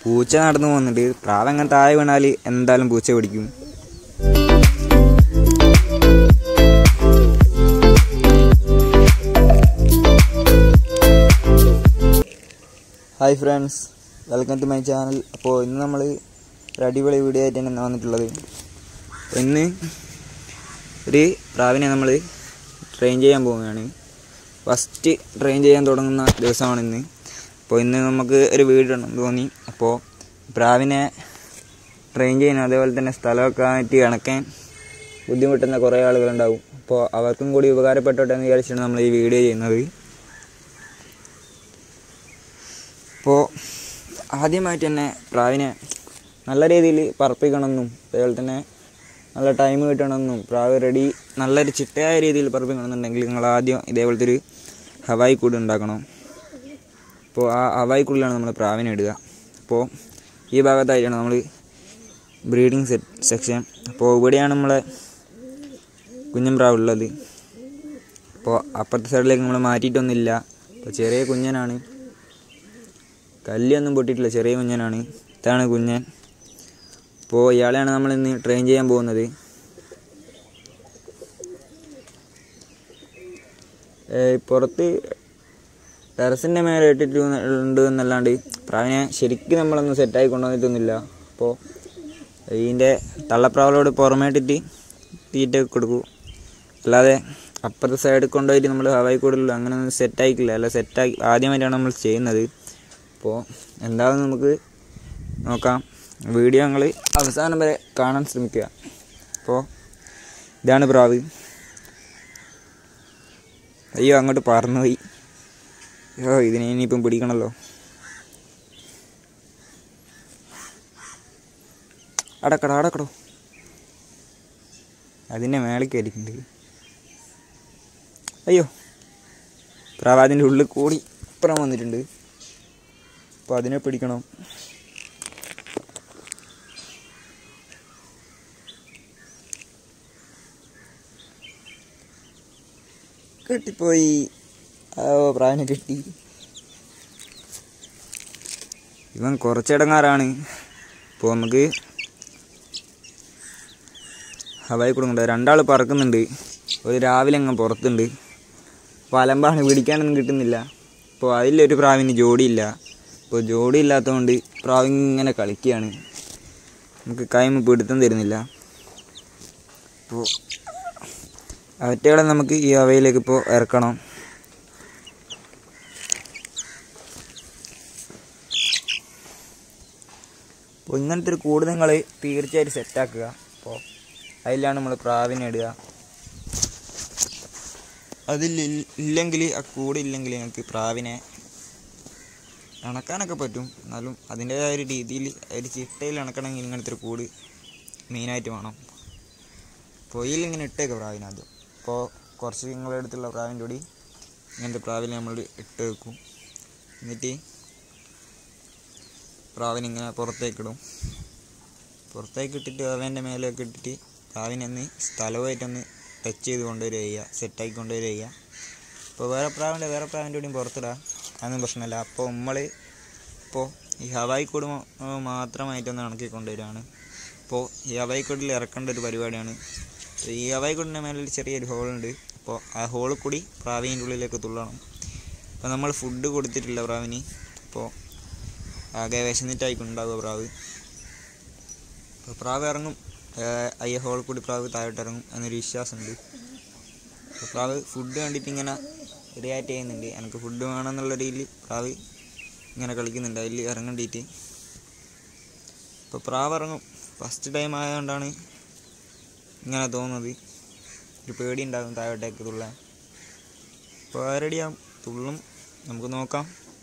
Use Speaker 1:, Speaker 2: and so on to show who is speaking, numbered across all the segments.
Speaker 1: പൂച്ച നടന്നു പോകുന്നുണ്ട് പ്രാവ് അങ്ങനെ താഴെ വീണാൽ എന്തായാലും പൂച്ച പിടിക്കും hi friends welcome to my channel അപ്പോൾ ഇന്ന് നമ്മൾ ഒരു അടിപൊളി വീഡിയോ ആയിട്ടാണ് ഇന്ന് വന്നിട്ടുള്ളത് ഇന്ന് ഒരു പ്രാവിനെ നമ്മൾ ട്രെയിൻ ചെയ്യാൻ പോവുകയാണ് ഫസ്റ്റ് ട്രെയിൻ ചെയ്യാൻ തുടങ്ങുന്ന ദിവസമാണ് ഇന്ന് അപ്പോൾ ഇന്ന് നമുക്ക് ഒരു വീട് ഉണ്ടെന്ന് തോന്നി അപ്പോൾ പ്രാവിനെ ട്രെയിൻ ചെയ്യാൻ അതേപോലെ തന്നെ സ്ഥലമൊക്കെ ആയിട്ട് ഇണക്കാൻ ബുദ്ധിമുട്ടുന്ന കുറേ ആളുകളുണ്ടാവും അപ്പോൾ അവർക്കും കൂടി ഉപകാരപ്പെട്ടോട്ടെ എന്ന് വിചാരിച്ചിട്ടാണ് നമ്മൾ ഈ വീഡിയോ ചെയ്യുന്നത് അപ്പോൾ ആദ്യമായിട്ട് തന്നെ പ്രാവിനെ നല്ല രീതിയിൽ പറപ്പിക്കണമെന്നും അതേപോലെ തന്നെ നല്ല ടൈം കിട്ടണമെന്നും പ്രാവ് റെഡി നല്ലൊരു ചിട്ടയായ രീതിയിൽ പറപ്പിക്കണമെന്നുണ്ടെങ്കിൽ നിങ്ങൾ ആദ്യം ഇതേപോലത്തെ ഒരു ഹവായി കൂട് ഉണ്ടാക്കണം അപ്പോൾ ആ ഹവായി കൂടിലാണ് നമ്മൾ പ്രാവിനെ ഇടുക അപ്പോൾ ഈ ഭാഗത്തായിട്ടാണ് നമ്മൾ ബ്രീഡിങ് സെറ്റ് സെക്ഷൻ അപ്പോൾ ഇവിടെയാണ് നമ്മളെ കുഞ്ഞൻ പ്രാവ് ഉള്ളത് അപ്പോൾ അപ്പുറത്തെ സൈഡിലേക്ക് നമ്മൾ മാറ്റിയിട്ടൊന്നുമില്ല അപ്പോൾ ചെറിയ കുഞ്ഞനാണ് കല്ലൊന്നും പൊട്ടിയിട്ടില്ല ചെറിയ കുഞ്ഞനാണ് ഇതാണ് കുഞ്ഞൻ അപ്പോൾ ഇയാളെയാണ് നമ്മൾ ഇന്ന് ട്രെയിൻ ചെയ്യാൻ പോകുന്നത് ഏയ് പുറത്ത് ടെറസിൻ്റെ മേലെ ഇട്ടിട്ട് ഉണ്ട് എന്നല്ലാണ്ട് പ്രാവിനെ ശരിക്കും നമ്മളൊന്നും സെറ്റായി കൊണ്ടുവന്നിട്ടൊന്നുമില്ല അപ്പോൾ ഇതിൻ്റെ തള്ളപ്രാവലോട് പുറമേട്ടിട്ട് തീറ്റ കൊടുക്കൂ അല്ലാതെ അപ്പുറത്തെ സൈഡിൽ കൊണ്ടുപോയിട്ട് നമ്മൾ ഹവായി കൂടുതൽ അങ്ങനെ ഒന്നും സെറ്റായിക്കില്ല അല്ല സെറ്റാക്കി ആദ്യമായിട്ടാണ് നമ്മൾ ചെയ്യുന്നത് അപ്പോൾ എന്താണെന്ന് നമുക്ക് നോക്കാം വീഡിയോ ഞങ്ങൾ അവസാനം വരെ കാണാൻ ശ്രമിക്കുക അപ്പോൾ ഇതാണ് പ്രാവ് അയ്യോ അങ്ങോട്ട് പറന്നുപോയി അയ്യോ ഇതിനെ ഇനിയിപ്പം പിടിക്കണമല്ലോ അടക്കടോ അടക്കടോ അതിൻ്റെ മേളിൽ കയറിയിട്ടുണ്ട് അയ്യോ പ്രാവ് അതിൻ്റെ ഉള്ളിൽ കൂടി ഇപ്പുറം വന്നിട്ടുണ്ട് അപ്പോൾ അതിനെ പിടിക്കണം കിട്ടിപ്പോയി ഓ പ്രാവിനെ കിട്ടി ഇവൻ കുറച്ചിടങ്ങാറാണ് ഇപ്പോൾ നമുക്ക് ഹവായി കൊടുക്കണ്ട രണ്ടാൾ പറക്കുന്നുണ്ട് ഒരു രാവിലെ അങ്ങ് പുറത്തുണ്ട് അപ്പോൾ അലമ്പാണ് പിടിക്കാനൊന്നും കിട്ടുന്നില്ല അപ്പോൾ അതിലൊരു പ്രാവിന് ജോഡിയില്ല ഇപ്പോൾ ജോഡി ഇല്ലാത്തതുകൊണ്ട് പ്രാവ് ഇങ്ങനെ കളിക്കുകയാണ് നമുക്ക് കൈമ പിടുത്തം തരുന്നില്ല അപ്പോൾ അവറ്റകളെ നമുക്ക് ഈ അവയിലേക്ക് ഇപ്പോൾ ഇറക്കണം അപ്പോൾ ഇങ്ങനത്തെ ഒരു കൂട് നിങ്ങൾ തീർച്ചയായിട്ടും സെറ്റാക്കുക അപ്പോൾ അതിലാണ് നമ്മൾ പ്രാവിനെ ഇടുക അതിൽ ഇല്ലെങ്കിൽ ആ കൂടില്ലെങ്കിൽ ഞങ്ങൾക്ക് പ്രാവിനെ ഇണക്കാനൊക്കെ പറ്റും എന്നാലും അതിൻ്റേതായ ഒരു രീതിയിൽ ഒരു ചിട്ടയിൽ ഇണക്കണമെങ്കിൽ ഇങ്ങനത്തെ ഒരു കൂട് മെയിനായിട്ട് വേണം പൊയിൽ ഇങ്ങനെ ഇട്ടേക്ക് പ്രാവിന് ആദ്യം അപ്പോൾ കുറച്ച് നിങ്ങളുടെ അടുത്തുള്ള പ്രാവിൻ്റെ കൂടി ഇങ്ങനത്തെ പ്രാവിനെ നമ്മൾ ഇട്ട് വെക്കും എന്നിട്ട് പ്രാവിനിങ്ങനെ പുറത്തേക്കിടും പുറത്തേക്ക് ഇട്ടിട്ട് അവൻ്റെ മേലെയൊക്കെ ഇട്ടിട്ട് പ്രാവിനൊന്ന് സ്ഥലവുമായിട്ടൊന്ന് ടച്ച് ചെയ്ത് കൊണ്ടുവരിക ചെയ്യുക സെറ്റാക്കി കൊണ്ടുവരിക ചെയ്യുക ഇപ്പോൾ വേറെ പ്രാവിൻ്റെ വേറെ പ്രാവിൻ്റെ കൂടിയും പുറത്തിടാം അതൊന്നും പ്രശ്നമില്ല അപ്പോൾ നമ്മൾ ഇപ്പോൾ ഈ ഹവായി കൂട് മാ- മാത്രമായിട്ടൊന്ന് ഇണക്കി കൊണ്ടുവരികയാണ് അപ്പോൾ ഈ ഹവായി കൂടിൽ ഇറക്കേണ്ട ഒരു പരിപാടിയാണ് ഈ ഹവായി കൂടിൻ്റെ മേലെ ഒരു ചെറിയൊരു ഹോളുണ്ട് അപ്പോൾ ആ ഹോളിൽ കൂടി പ്രാവിൻ്റെ ഉള്ളിലേക്ക് തുള്ളണം അപ്പോൾ നമ്മൾ ഫുഡ് കൊടുത്തിട്ടില്ല പ്രാവിന് അപ്പോൾ ആകെ വിശന്നിട്ടായിക്കുണ്ടാവുക പ്രാവ് അപ്പോൾ പ്രാവ് ഇറങ്ങും ഏഹ് അയ്യ ഹോളിൽ കൂടി പ്രാവ് താഴോട്ട് ഇറങ്ങും എന്നൊരു വിശ്വാസമുണ്ട് അപ്പോൾ പ്രാവ് ഫുഡ് കണ്ടിട്ട് ഇങ്ങനെ റിയാക്ട് ചെയ്യുന്നുണ്ട് എനിക്ക് ഫുഡ് വേണമെന്നുള്ള രീതിയിൽ പ്രാവ് ഇങ്ങനെ കളിക്കുന്നുണ്ട് അതിൽ ഇറങ്ങണ്ടിട്ട് ഇപ്പോൾ പ്രാവ് ഇറങ്ങും ഫസ്റ്റ് ടൈം ആയതുകൊണ്ടാണ് ഇങ്ങനെ തോന്നുന്നത് ഒരു പേടി ഉണ്ടാകും താഴോട്ടേക്ക് തുള്ളാൻ ഇപ്പോൾ റെഡിയാവും തുള്ളും നമുക്ക് നോക്കാം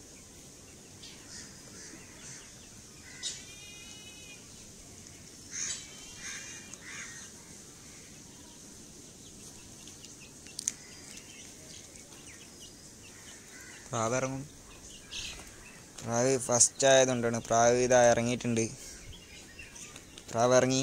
Speaker 1: പ്രാവ് ഇറങ്ങും പ്രാവ് ഫസ്റ്റ് ആയതുകൊണ്ടാണ് പ്രാവ് ഇതാ ഇറങ്ങിയിട്ടുണ്ട് പ്രാവ് ഇറങ്ങി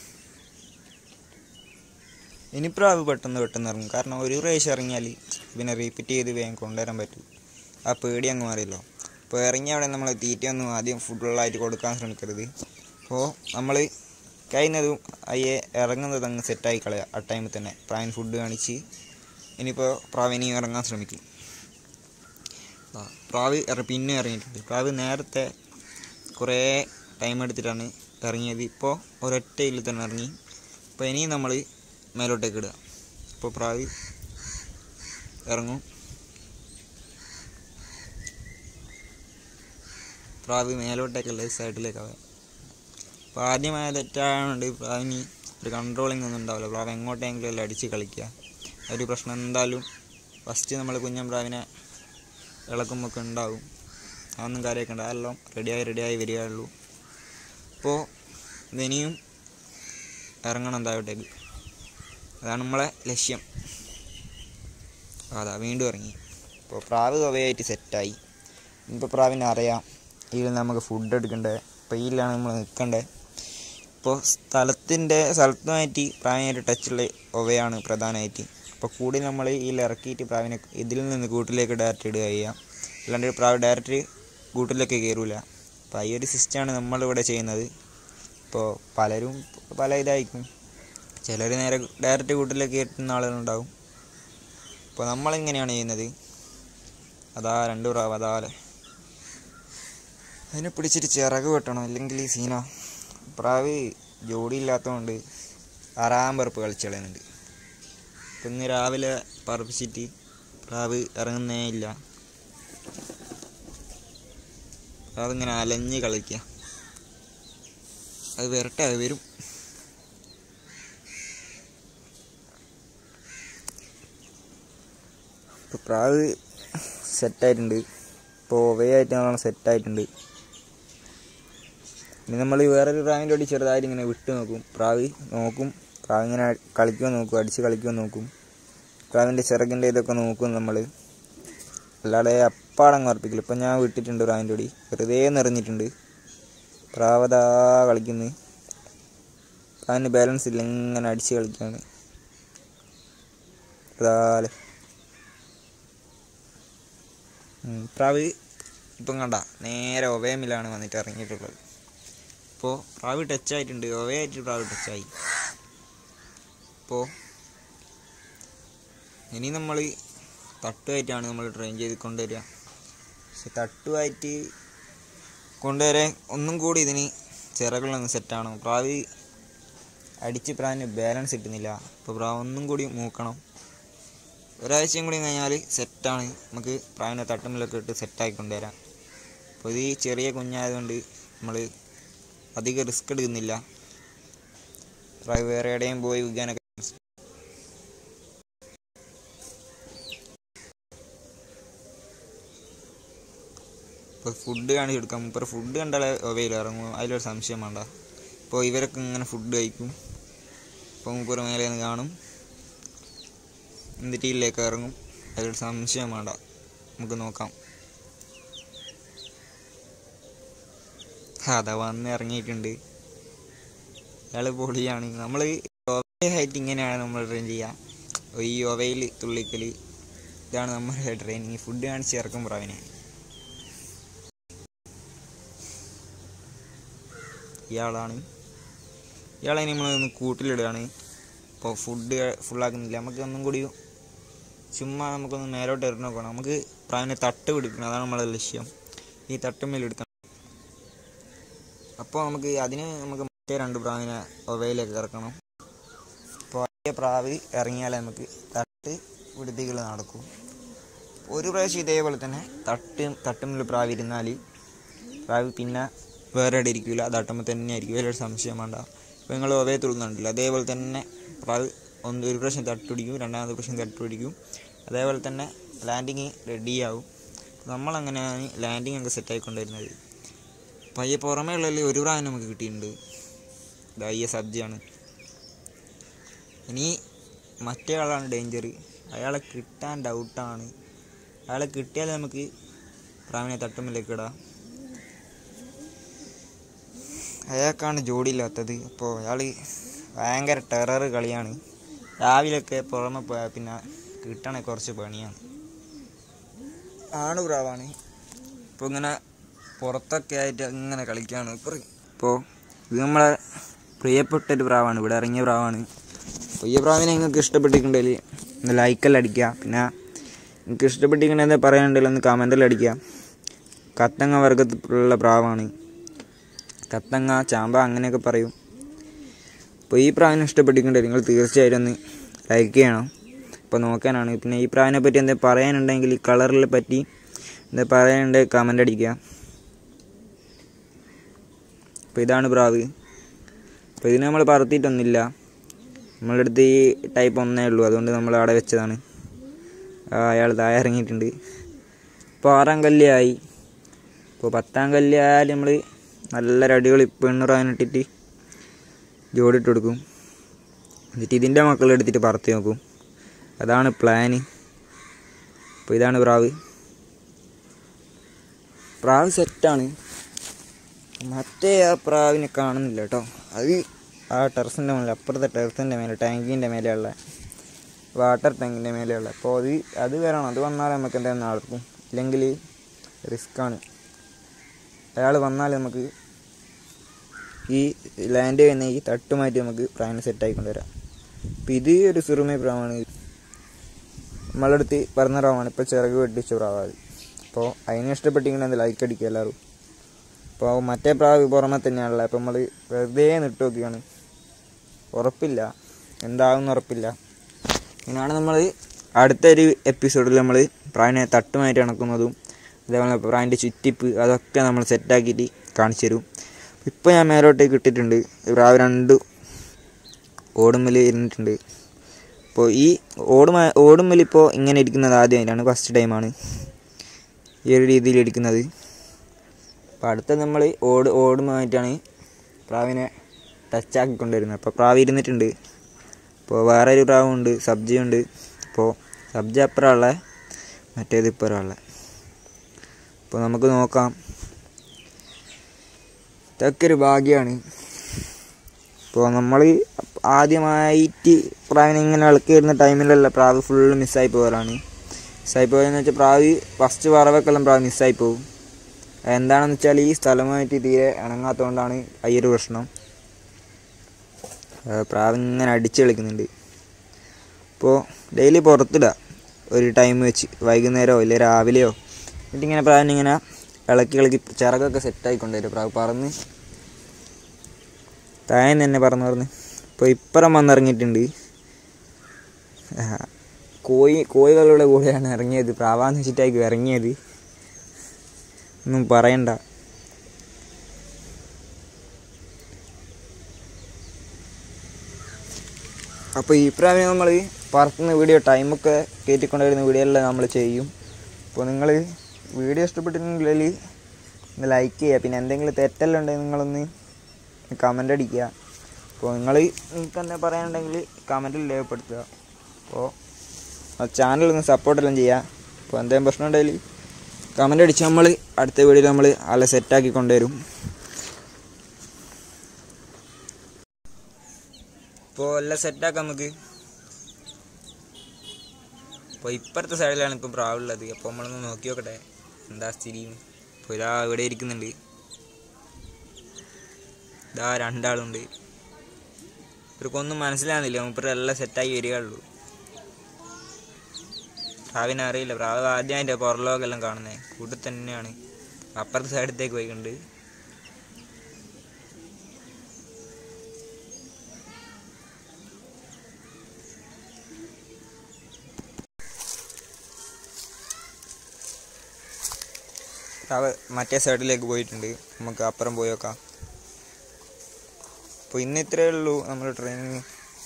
Speaker 1: ഇനി പ്രാവ് പെട്ടെന്ന് പെട്ടെന്ന് ഇറങ്ങും കാരണം ഒരു പ്രാവശ്യം ഇറങ്ങിയാൽ പിന്നെ റിപ്പീറ്റ് ചെയ്ത് വേഗം കൊണ്ടുവരാൻ പറ്റും ആ പേടി അങ്ങ് മാറിയല്ലോ അപ്പോൾ ഇറങ്ങിയ അവിടെ നമ്മൾ തീറ്റയൊന്നും ആദ്യം ഫുള്ളായിട്ട് കൊടുക്കാൻ ശ്രമിക്കരുത് അപ്പോൾ നമ്മൾ കഴിയുന്നതും അയ്യെ ഇറങ്ങുന്നത് അങ്ങ് സെറ്റായി കളയുക ആ ടൈമിൽ തന്നെ പ്രാവിൻ ഫുഡ് കാണിച്ച് ഇനിയിപ്പോൾ പ്രാവിനെയും ഇറങ്ങാൻ ശ്രമിക്കും ആ, പ്രാവ് ഇറ പിന്നെ ഇറങ്ങിയിട്ടുണ്ട് പ്രാവ് നേരത്തെ കുറേ ടൈം എടുത്തിട്ടാണ് ഇറങ്ങിയത് ഇപ്പോൾ ഒരൊറ്റയിൽ തന്നെ ഇറങ്ങി അപ്പോൾ ഇനിയും നമ്മൾ മേലോട്ടേക്ക് ഇടുക ഇപ്പോൾ പ്രാവ് ഇറങ്ങും പ്രാവ് മേലോട്ടേക്കല്ല സൈഡിലേക്കാവുക അപ്പോൾ ആദ്യമായ തെറ്റായതുകൊണ്ട് പ്രാവിന് ഒരു കൺട്രോളിങ് ഒന്നും ഉണ്ടാവില്ല പ്രാവ് എങ്ങോട്ടെങ്കിലും എല്ലാം അടിച്ച് കളിക്കുക ആ ഒരു പ്രശ്നം എന്തായാലും ഫസ്റ്റ് നമ്മൾ കുഞ്ഞൻ പ്രാവിനെ ഇളക്കുമ്പോൾ ഉണ്ടാവും അതൊന്നും കാര്യമൊക്കെ ഉണ്ട് അതെല്ലാം റെഡിയായി റെഡിയായി വരികയുള്ളൂ അപ്പോൾ ഇനിയും ഇറങ്ങണം താഴോട്ടേക്ക് അതാണ് നമ്മളെ ലക്ഷ്യം അതാ വീണ്ടും ഇറങ്ങി ഇപ്പോൾ പ്രാവ് കവയായിട്ട് സെറ്റായി ഇപ്പോൾ പ്രാവിനെ അറിയാം ഇതിൽ നമുക്ക് ഫുഡ് എടുക്കണ്ടേ അപ്പോൾ ഇതിലാണ് നമ്മൾ നിൽക്കണ്ടേ ഇപ്പോൾ സ്ഥലത്തിൻ്റെ സ്ഥലത്തുമായിട്ട് പ്രാവിനായിട്ട് ടച്ചുള്ള ഒവയാണ് പ്രധാനമായിട്ട് അപ്പോൾ കൂടി നമ്മൾ ഇതിൽ ഇറക്കിയിട്ട് പ്രാവിനെ ഇതിൽ നിന്ന് കൂട്ടിലേക്ക് ഡയറക്റ്റ് ഇടുക ചെയ്യാം അല്ലാണ്ട് പ്രാവ് ഡയറക്റ്റ് കൂട്ടിലേക്ക് കയറൂല അപ്പോൾ ഈ ഒരു സിസ്റ്റമാണ് നമ്മളിവിടെ ചെയ്യുന്നത് ഇപ്പോൾ പലരും പല ഇതായിരിക്കും ചിലർ നേരെ ഡയറക്റ്റ് കൂട്ടിലേക്ക് കയറ്റുന്ന ആളുകളുണ്ടാവും അപ്പോൾ നമ്മളിങ്ങനെയാണ് ചെയ്യുന്നത് അതാ രണ്ട് പ്രാവ് അതാ അതിനെ പിടിച്ചിട്ട് ചിറക് വെട്ടണം അല്ലെങ്കിൽ ഈ സീന പ്രാവ് ജോഡി ഇല്ലാത്തതുകൊണ്ട് ആറാം പറപ്പ് കളിച്ച് കളയുന്നുണ്ട് ഇപ്പം ഇന്ന് രാവിലെ പറപ്പിച്ചിട്ട് പ്രാവ് ഇറങ്ങുന്നേ ഇല്ല പ്രാവ് ഇങ്ങനെ അലഞ്ഞ് കളിക്കുക അത് വരട്ടെ അത് വരും ഇപ്പോൾ പ്രാവ് സെറ്റായിട്ടുണ്ട് ഇപ്പോൾ ഒവയായിട്ട് നല്ലോണം സെറ്റായിട്ടുണ്ട് ഇനി നമ്മൾ വേറൊരു പ്രാവിൻ്റെ കൂടി ചെറുതായിട്ട് ഇങ്ങനെ വിട്ട് നോക്കും പ്രാവ് നോക്കും പ്രാവ് ഇങ്ങനെ കളിക്കുമോ നോക്കും അടിച്ച് കളിക്കുമോ നോക്കും പ്രാവിൻ്റെ ചിറകിൻ്റെ ഇതൊക്കെ നോക്കും നമ്മൾ അല്ലാതെ അപ്പാടങ്ങ് ഉറപ്പിക്കില്ല ഇപ്പം ഞാൻ വിട്ടിട്ടുണ്ട് പ്രാവിൻ്റെ കൂടി വെറുതെ നിറഞ്ഞിട്ടുണ്ട് പ്രാവതാ കളിക്കുന്നു പ്രാവിന് ബാലൻസ് ഇല്ല ഇങ്ങനെ അടിച്ച് കളിക്കുകയാണ് അതാലെ ഉം, പ്രാവ് ഇപ്പം കണ്ട നേരെ ഒവയമിലാണ് വന്നിട്ട് ഇറങ്ങിയിട്ടുള്ളത് ഇപ്പോൾ പ്രാവ് ടച്ച് ആയിട്ടുണ്ട് ഒവയായിട്ട് പ്രാവ് ടച്ചായി ഇപ്പോൾ ഇനി നമ്മൾ തട്ടുമായിട്ടാണ് നമ്മൾ ട്രെയിൻ ചെയ്ത് കൊണ്ടുവരിക പക്ഷെ തട്ടുമായിട്ട് കൊണ്ടുവരാൻ ഒന്നും കൂടി ഇതിന് ചിറകളൊന്ന് സെറ്റാണ് പ്രാവ് അടിച്ച് പ്രാവിന് ബാലൻസ് കിട്ടുന്നില്ല അപ്പോൾ പ്രാവ് ഒന്നും കൂടി മൂക്കണം ഒരാഴ്ചയും കൂടി കഴിഞ്ഞാൽ സെറ്റാണ് നമുക്ക് പ്രാവിനെ തട്ടുമ്പിലൊക്കെ ഇട്ട് സെറ്റാക്കി കൊണ്ടുവരാം അപ്പോൾ ഇത് ഈ ചെറിയ കുഞ്ഞായതുകൊണ്ട് നമ്മൾ അധികം റിസ്ക് എടുക്കുന്നില്ല പ്രാവ് വേറെ എവിടെയും പോയി വിൽക്കാനൊക്കെ ഇപ്പോൾ ഫുഡ് കാണിച്ച് കൊടുക്കാം ഇപ്പോൾ ഫുഡ് കണ്ടാലേ അവയിൽ ഇറങ്ങും അതിലൊരു സംശയം വേണ്ട ഇപ്പോൾ ഇവരൊക്കെ ഇങ്ങനെ ഫുഡ് കഴിക്കും ഇപ്പോൾ മൂപ്പര് മേലെ നിന്ന് കാണും എന്നിട്ട് ഇതിലേക്ക് ഇറങ്ങും അതിലൊരു സംശയം വേണ്ട നമുക്ക് നോക്കാം അതാ വന്ന് ഇറങ്ങിയിട്ടുണ്ട് ഇയാൾ പൊളിയാണ് നമ്മൾ ഹൈറ്റ് ഇങ്ങനെയാണ് നമ്മൾ ട്രെയിൻ ചെയ്യുക ഈ ഒവയിൽ തുള്ളിക്കൽ ഇതാണ് നമ്മുടെ ട്രെയിനിങ് ഫുഡ് കാണിച്ച് ഇറക്കും പ്രാവിനെ ഇയാളാണ് ഇയാളെ നമ്മളൊന്ന് കൂട്ടിലിടുകയാണ് ഇപ്പോൾ ഫുഡ് ഫുള്ളാക്കുന്നില്ല നമുക്ക് ഒന്നും കൂടി ചുമ്മാ നമുക്കൊന്ന് മേലോട്ട് എറിഞ്ഞ് നോക്കണം നമുക്ക് പ്രാവിനെ തട്ട് പിടിക്കണം അതാണ് നമ്മളെ ലക്ഷ്യം ഈ തട്ടുമ്മേൽ എടുക്കണം അപ്പോൾ നമുക്ക് അതിന് നമുക്ക് മറ്റേ രണ്ട് പ്രാവിനെ ഒവയിലേക്ക് ഇറക്കണം അപ്പോൾ അതേ പ്രാവ് ഇറങ്ങിയാലേ നമുക്ക് തട്ട് പിടുത്തികൾ നടക്കും ഒരു പ്രാവശ്യം ഇതേപോലെ തന്നെ തട്ട് തട്ടുമ്മിൽ പ്രാവ് ഇരുന്നാൽ പ്രാവ് പിന്നെ വേറെ എവിടെ ഇരിക്കില്ല തട്ടുമ്പോൾ തന്നെ ആയിരിക്കും വലിയൊരു സംശയം വേണ്ട ഇപ്പോൾ നിങ്ങൾ ഒവയെ തുള്ളുന്നുണ്ടല്ലോ അതേപോലെ തന്നെ പ്രാവ് ഒന്ന് ഒരു പ്രാവശ്യം തട്ടുപിടിക്കും രണ്ടാമത്തെ പ്രാവശ്യം തട്ടുപിടിക്കും അതേപോലെ തന്നെ ലാൻഡിങ് റെഡിയാവും നമ്മളങ്ങനെയാണ് ലാൻഡിങ് ഒക്കെ സെറ്റായിക്കൊണ്ടിരുന്നത് പയ്യെ പുറമേ ഉള്ളതിൽ ഒരു പ്രായം നമുക്ക് കിട്ടിയിട്ടുണ്ട് ഇതാ ഈ സബ്ജിയാണ് ഇനി മറ്റേ ആളാണ് ഡേഞ്ചർ അയാളെ കിട്ടാൻ ഡൗട്ടാണ് അയാളെ കിട്ടിയാൽ നമുക്ക് പ്രാവിനെ തട്ടുമ്പിലേക്ക് ഇടാം അയാൾക്കാണ് ജോഡിയില്ലാത്തത് അപ്പോൾ അയാൾ ഭയങ്കര ടെറർ കളിയാണ് രാവിലെയൊക്കെ പുറമെ പോയാൽ പിന്നെ കിട്ടണേ കുറച്ച് പണിയാണ് ആണ് പ്രാവാണ് ഇപ്പോൾ ഇങ്ങനെ പുറത്തൊക്കെ ആയിട്ട് ഇങ്ങനെ കളിക്കുകയാണ് ഇപ്പോൾ ഇത് നമ്മളെ പ്രിയപ്പെട്ടൊരു പ്രാവാണ് ഇവിടെ ഇറങ്ങിയ പ്രാവാണ് അപ്പോൾ ഈ പ്രാവിനെ നിങ്ങൾക്ക് ഇഷ്ടപ്പെട്ടിട്ടുണ്ടെങ്കിൽ ഒന്ന് ലൈക്കെല്ലാം അടിക്കുക പിന്നെ നിങ്ങൾക്ക് ഇഷ്ടപ്പെട്ടിട്ടുണ്ടെങ്കിൽ എന്താ പറയാനുണ്ടെങ്കിൽ ഒന്ന് കമൻറ്റെല്ലാം അടിക്കുക കത്തങ്ങ വർഗത്തിലുള്ള പ്രാവാണ് കത്തങ്ങ ചാമ്പ അങ്ങനെയൊക്കെ പറയും അപ്പോൾ ഈ പ്രാവിനെ ഇഷ്ടപ്പെട്ടിട്ടുണ്ടെങ്കിൽ നിങ്ങൾ തീർച്ചയായിട്ടും ഒന്ന് ലൈക്ക് ചെയ്യണം അപ്പോൾ നോക്കാനാണ് പിന്നെ ഈ പ്രാവിനെ പറ്റി എന്താ പറയാനുണ്ടെങ്കിൽ ഈ കളറിനെ പറ്റി എന്താ പറയാനുണ്ടെങ്കിൽ കമൻ്റ് അടിക്കുക അപ്പോൾ ഇതാണ് പ്രാവ് അപ്പോൾ ഇതിന് നമ്മൾ പറത്തിയിട്ടൊന്നുമില്ല നമ്മളുടെ അടുത്ത് ഈ ടൈപ്പ് ഒന്നേ ഉള്ളൂ അതുകൊണ്ട് നമ്മൾ അവിടെ വെച്ചതാണ് ആ, അയാൾ താഴെ ഇറങ്ങിയിട്ടുണ്ട് ഇപ്പോൾ ആറാം കല്ലിയായി ഇപ്പോൾ പത്താം കല്ലിയായാലും നമ്മൾ നല്ലൊരു അടിപൊളി പെണ്ണുറാനിട്ടിട്ട് ജോഡിട്ട് കൊടുക്കും എന്നിട്ട് ഇതിൻ്റെ മക്കളെ എടുത്തിട്ട് പറത്തി നോക്കും അതാണ് പ്ലാന് അപ്പോൾ ഇതാണ് പ്രാവ് പ്രാവ് സെറ്റാണ് മറ്റേ ആ പ്രാവിനെ കാണുന്നില്ല കേട്ടോ അത് ആ ടെറസിൻ്റെ മേലെ അപ്പുറത്തെ ടെറസിൻ്റെ മേലെ ടാങ്കിൻ്റെ മേലെയുള്ള വാട്ടർ ടാങ്കിൻ്റെ മേലെയുള്ള അപ്പോൾ അത് അത് വരണം അത് വന്നാൽ നമുക്ക് എന്തായാലും നടക്കും ഇല്ലെങ്കിൽ റിസ്ക്കാണ് അയാൾ വന്നാൽ നമുക്ക് ഈ ലാൻഡ് ചെയ്യുന്ന ഈ തട്ട് മാറ്റി നമുക്ക് പ്രാവിനെ സെറ്റാക്കി കൊണ്ടുവരാം അപ്പോൾ ഇത് ഒരു സിറുമ പ്രാവാണ് നമ്മളെ അടുത്ത് പറഞ്ഞ പ്രാവാണ് ഇപ്പോൾ ചിറക് വെട്ടിച്ച പ്രാവാണ് അപ്പോൾ അതിനെ ഇഷ്ടപ്പെട്ടിങ്ങനെ എന്ത് ലൈക്ക് അടിക്കുക എല്ലാവരും അപ്പോൾ മറ്റേ പ്രാവ് പുറമെ തന്നെയാണല്ലോ അപ്പോൾ നമ്മൾ വെറുതെ നിട്ട് നോക്കുകയാണ് ഉറപ്പില്ല എന്താകുമെന്ന് ഉറപ്പില്ല ഇങ്ങനെയാണ് നമ്മൾ അടുത്തൊരു എപ്പിസോഡിൽ നമ്മൾ പ്രാവിനെ തട്ടുമായിട്ട് ഇണക്കുന്നതും അതേപോലെ പ്രാവിൻ്റെ ചുറ്റിപ്പ് അതൊക്കെ നമ്മൾ സെറ്റാക്കിയിട്ട് കാണിച്ചു തരും ഇപ്പോൾ ഞാൻ മേലോട്ടേക്ക് ഇട്ടിട്ടുണ്ട് പ്രാവ് രണ്ട് ഓടുമ്മൽ ഇരുന്നിട്ടുണ്ട് അപ്പോൾ ഈ ഓടുമ ഓടുമ്മൽ ഇപ്പോൾ ഇങ്ങനെ ഇരിക്കുന്നത് ആദ്യമായിട്ടാണ് ഫസ്റ്റ് ടൈമാണ് ഈ ഒരു രീതിയിൽ ഇരിക്കുന്നത് അപ്പോൾ അടുത്ത നമ്മൾ ഓട് ഓടുമായിട്ടാണ് പ്രാവിനെ ടച്ചാക്കി കൊണ്ടുവരുന്നത് അപ്പോൾ പ്രാവ് ഇരുന്നിട്ടുണ്ട് അപ്പോൾ വേറെ ഒരു പ്രാവുണ്ട് സബ്ജിയുണ്ട് അപ്പോൾ സബ്ജി അപ്പുറമുള്ള മറ്റേത് ഇപ്പുറമുള്ള അപ്പോൾ നമുക്ക് നോക്കാം ഇതൊക്കെ ഒരു ഭാഗ്യമാണ് ഇപ്പോൾ നമ്മൾ ആദ്യമായിട്ട് പ്രാവിനെ ഇങ്ങനെ ഇളക്കി വരുന്ന ടൈമിലല്ല പ്രാവ് ഫുള്ള് മിസ്സായി പോകലാണ് മിസ്സായി പോയതെന്ന് വെച്ചാൽ പ്രാവ് ഫസ്റ്റ് പറവക്കെല്ലാം പ്രാവ് മിസ്സായി പോകും എന്താണെന്ന് വെച്ചാൽ ഈ സ്ഥലമായിട്ട് തീരെ ഇണങ്ങാത്തതുകൊണ്ടാണ് ഈ ഒരു പ്രശ്നം ആ, പ്രാവ് ഇങ്ങനെ അടിച്ച് കളിക്കുന്നുണ്ട് അപ്പോൾ ഡെയിലി പുറത്തിടുക ഒരു ടൈം വെച്ച് വൈകുന്നേരമോ ഇല്ല രാവിലെയോ എന്നിട്ടിങ്ങനെ പ്രാവിനെ ഇങ്ങനെ ഇളക്കി ഇളക്കി ചിറകൊക്കെ സെറ്റായിക്കൊണ്ടുവരും പ്രാവ് പറന്ന് താഴെ തന്നെ പറന്ന് പറന്ന് ഇപ്പോൾ ഇപ്പുറം വന്നിറങ്ങിയിട്ടുണ്ട് ആ, കോഴി കോഴികളുടെ കൂടെയാണ് ഇറങ്ങിയത് പ്രാവാന്ന് വെച്ചിട്ടായിരിക്കും ഇറങ്ങിയത് ഒന്നും പറയണ്ട അപ്പോൾ ഈ പ്രാവശ്യം നമ്മൾ പറത്തുന്ന വീഡിയോ ടൈമൊക്കെ കയറ്റിക്കൊണ്ടുവരുന്ന വീഡിയോ എല്ലാം നമ്മൾ ചെയ്യും അപ്പോൾ നിങ്ങൾ വീഡിയോ ഇഷ്ടപ്പെട്ടിട്ടുണ്ടെങ്കിൽ ഒന്ന് ലൈക്ക് ചെയ്യുക പിന്നെ എന്തെങ്കിലും തെറ്റെല്ലാം ഉണ്ടെങ്കിൽ നിങ്ങളൊന്ന് കമൻ്റ് അടിക്കുക അപ്പോൾ നിങ്ങൾ നിങ്ങൾക്ക് തന്നെ പറയാനുണ്ടെങ്കിൽ കമൻറ്റിൽ രേഖപ്പെടുത്തുക അപ്പോൾ ആ ചാനൽ ഒന്ന് സപ്പോർട്ടെല്ലാം ചെയ്യുക അപ്പോൾ എന്തെങ്കിലും പ്രശ്നം ഉണ്ടെങ്കിൽ കമൻ്റ് അടിച്ച് നമ്മൾ അടുത്ത വീഡിയോയിൽ നമ്മൾ ആളെ സെറ്റാക്കി കൊണ്ടുവരും ഇപ്പോൾ എല്ലാം സെറ്റാക്കാം നമുക്ക് അപ്പോൾ ഇപ്പുറത്തെ സൈഡിലാണ് ഇപ്പോൾ പ്രാവുള്ളത് അപ്പോൾ നമ്മളൊന്ന് നോക്കി നോക്കട്ടെ എന്താ സ്ഥിതി ഇപ്പോൾ ഇതാ ഇവിടെ ഇരിക്കുന്നുണ്ട് ഇതാ രണ്ടാളുണ്ട് ഇവർക്കൊന്നും മനസ്സിലാകുന്നില്ല മൂപ്പര് എല്ലാം സെറ്റാക്കി വരികയുള്ളൂ പ്രാവിനെ അറിയില്ല പ്രാവ് ആദ്യമായിട്ട് പുറലോകെല്ലാം കാണുന്നത് കൂട്ടിൽ തന്നെയാണ് അപ്പുറത്തെ സൈഡത്തേക്ക് പോയിട്ടുണ്ട് പ്രാവ് മറ്റേ സൈഡിലേക്ക് പോയിട്ടുണ്ട് നമുക്ക് അപ്പുറം പോയി നോക്കാം അപ്പോൾ ഇന്ന് ഇത്രയേ ഉള്ളൂ നമ്മുടെ ട്രെയിനിങ്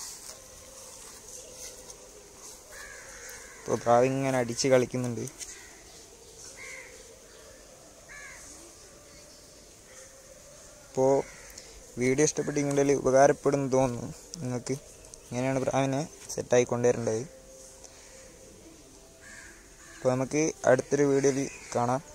Speaker 1: ഇപ്പോൾ പ്രാവ് ഇങ്ങനെ അടിച്ച് കളിക്കുന്നുണ്ട് ഇപ്പോൾ വീഡിയോ ഇഷ്ടപ്പെട്ടിട്ടുണ്ടെങ്കിൽ ഉപകാരപ്പെടുന്നു തോന്നുന്നു നിങ്ങൾക്ക് ഇങ്ങനെയാണ് പ്രാവിനെ സെറ്റായി കൊണ്ടുവരേണ്ടത് അപ്പോൾ നമുക്ക് അടുത്തൊരു വീഡിയോയിൽ കാണാം